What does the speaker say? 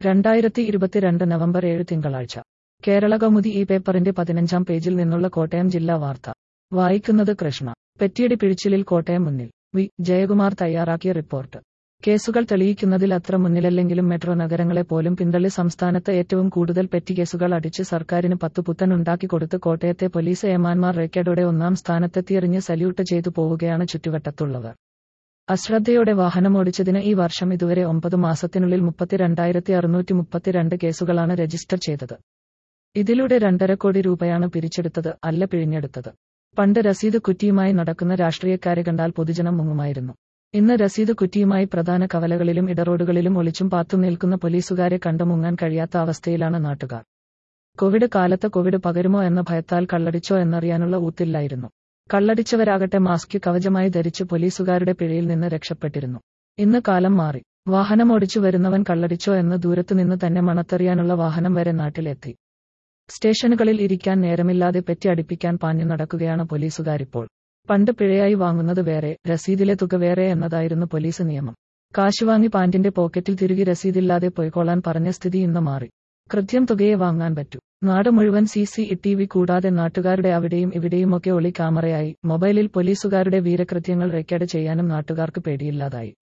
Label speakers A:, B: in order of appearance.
A: രണ്ടായിരത്തി ഇരുപത്തിരണ്ട് നവംബർ ഏഴ് തിങ്കളാഴ്ച കേരള കൗമുദി ഈ പേപ്പറിന്റെ പതിനഞ്ചാം പേജിൽ നിന്നുള്ള കോട്ടയം ജില്ലാ വാർത്ത വായിക്കുന്നത് കൃഷ്ണ പെറ്റിയടി പിഴിച്ചിലിൽ കോട്ടയം മുന്നിൽ വി ജയകുമാർ തയ്യാറാക്കിയ റിപ്പോർട്ട് കേസുകൾ തെളിയിക്കുന്നതിൽ അത്ര മുന്നിലല്ലെങ്കിലും മെട്രോ നഗരങ്ങളെ പോലും പിന്തള്ളി സംസ്ഥാനത്ത് ഏറ്റവും കൂടുതൽ പെറ്റി കേസുകൾ അടിച്ച് സർക്കാരിന് പത്തു പുത്തൻ ഉണ്ടാക്കി കൊടുത്ത് കോട്ടയത്തെ പോലീസ് ഏമാന്മാർ റെക്കോർഡോടെ ഒന്നാം സ്ഥാനത്തെത്തിയെറിഞ്ഞ് സല്യൂട്ട് ചെയ്തു പോവുകയാണ് ചുറ്റുവട്ടത്തുള്ളവർ അശ്രദ്ധയോടെ വാഹനമോടിച്ചതിന് ഈ വർഷം ഇതുവരെ ഒമ്പത് മാസത്തിനുള്ളിൽ മുപ്പത്തിരണ്ടായിരത്തി അറുന്നൂറ്റി മുപ്പത്തിരണ്ട് കേസുകളാണ് രജിസ്റ്റർ ചെയ്തത് ഇതിലൂടെ രണ്ടര കോടി രൂപയാണ് പിരിച്ചെടുത്തത് അല്ല പിഴിഞ്ഞെടുത്തത് പണ്ട് രസീത് കുറ്റിയുമായി നടക്കുന്ന രാഷ്ട്രീയക്കാരെ കണ്ടാൽ പൊതുജനം മുങ്ങുമായിരുന്നു ഇന്ന് രസീത് കുറ്റിയുമായി പ്രധാന കവലകളിലും ഇടറോഡുകളിലും ഒളിച്ചും പാത്തും നിൽക്കുന്ന പോലീസുകാരെ കണ്ടു മുങ്ങാൻ കഴിയാത്ത അവസ്ഥയിലാണ് നാട്ടുകാർ കോവിഡ് കാലത്ത് കോവിഡ് പകരുമോ എന്ന ഭയത്താൽ കള്ളടിച്ചോ എന്നറിയാനുള്ള ഊത്തില്ലായിരുന്നു കള്ളടിച്ചവരാകട്ടെ മാസ്ക് കവചമായി ധരിച്ച് പോലീസുകാരുടെ പിഴയിൽ നിന്ന് രക്ഷപ്പെട്ടിരുന്നു ഇന്ന് കാലം മാറി വാഹനമോടിച്ചു വരുന്നവൻ കള്ളടിച്ചോ എന്ന് ദൂരത്തുനിന്ന് തന്നെ മണത്തെറിയാനുള്ള വാഹനം വരെ നാട്ടിലെത്തി സ്റ്റേഷനുകളിൽ ഇരിക്കാൻ നേരമില്ലാതെ പെറ്റി അടുപ്പിക്കാൻ പാഞ്ഞു നടക്കുകയാണ് പോലീസുകാരിപ്പോൾ പണ്ട് പിഴയായി വാങ്ങുന്നത് വേറെ രസീതിലെ തുക വേറെ എന്നതായിരുന്നു പോലീസ് നിയമം കാശ് വാങ്ങി പാന്റിന്റെ പോക്കറ്റിൽ തിരികെ രസീതില്ലാതെ പോയിക്കോളാൻ പറഞ്ഞ സ്ഥിതി ഇന്ന് മാറി കൃത്യം തുകയെ വാങ്ങാൻ പറ്റൂ നാട് മുഴുവൻ സി സി ടി വി കൂടാതെ നാട്ടുകാരുടെ അവിടെയും ഇവിടെയുമൊക്കെ ഒളി ക്യാമറയായി മൊബൈലിൽ പോലീസുകാരുടെ വീരകൃത്യങ്ങൾ റെക്കോർഡ് ചെയ്യാനും നാട്ടുകാർക്ക് പേടിയില്ലാതായി